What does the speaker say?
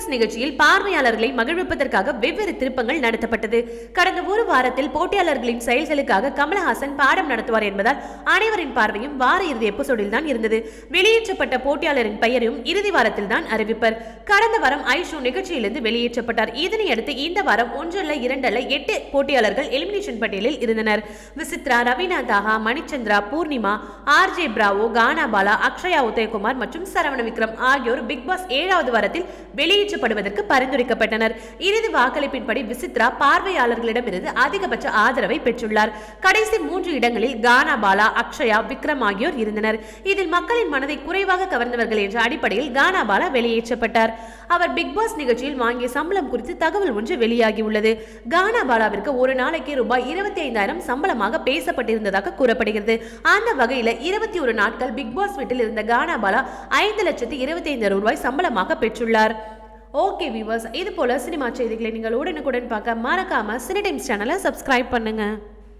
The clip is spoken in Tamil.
பாஸ் நிகழ்ச்சியில் பார்வையாளர்களை மகிழ்விப்பதற்காக வெவ்வேறு திருப்பங்கள் நடத்தப்பட்டது கடந்த ஒரு வாரத்தில் போட்டியாளர்களின் செயல்களுக்காக கமலஹாசன் பாடம் நடத்துவார் என்பதால் அனைவரின் பார்வையும் வார இறுதி எபிசோடில் தான் இருந்தது வெளியேற்றப்பட்ட போட்டியாளரின் பெயரையும் இறுதி வாரத்தில் தான் அறிவிப்பர் கடந்த வாரம் ஐஷு நிகழ்ச்சியிலிருந்து வெளியேற்றப்பட்டார் இதனையடுத்து இந்த வாரம் ஒன்றல்ல இரண்டல்ல எட்டு போட்டியாளர்கள் எலிமினேஷன் பட்டியலில் இருந்தனர் விசித்ரா ரவீனா தாஹா மணிச்சந்திரா பூர்ணிமா ஆர்ஜே பிராவோ கானா பாலா அக்ஷயா உதயகுமார் மற்றும் சரவண விக்ரம் ஆகியோர் பிக் பாஸ் ஏழாவது வாரத்தில் வெளியேற்றப்படுவதற்கு பரிந்துரைக்கப்பட்டனர் இறுதி வாக்களிப்பின்படி விசித்ரா பார்வையாளர்களிடமிருந்து அதிகபட்ச ஆதரவை பெற்றுள்ளார் கடைசி மூன்று இடங்களில் கானா பாலா அக்ஷயா விக்ரம் ஆகியோர் இருந்தனர் இதில் மக்களின் மனதை குறைவாக கவர்ந்தவர்கள் என்ற அடிப்படையில் கானா பாலா வெளியேற்றப்பட்டார் அவர் பிக் பாஸ் நிகழ்ச்சியில் வாங்கிய சம்பளம் குறித்து தகவல் ஒன்று வெளியாகியுள்ளது கானா பாலாவிற்கு ஒரு நாளைக்கு ரூபாய் இருபத்தி ஐந்தாயிரம் சம்பளமாக பேசப்பட்டிருந்ததாக கூறப்படுகிறது அந்த வகையில இருபத்தி ஒரு நாட்கள் பிக் பாஸ் வீட்டில் இருந்த கானா பாலா ஐந்து லட்சத்து இருபத்தி ஐந்து ரூபாய் சம்பளமாக பெற்றுள்ளார் ஓகே வியூவர்ஸ் இது போல சினிமா செய்திகளை நீங்கள் உடனுக்குடன் பார்க்க மறக்காம சினி டைம்ஸ் சேனலை சப்ஸ்கிரைப் பண்ணுங்க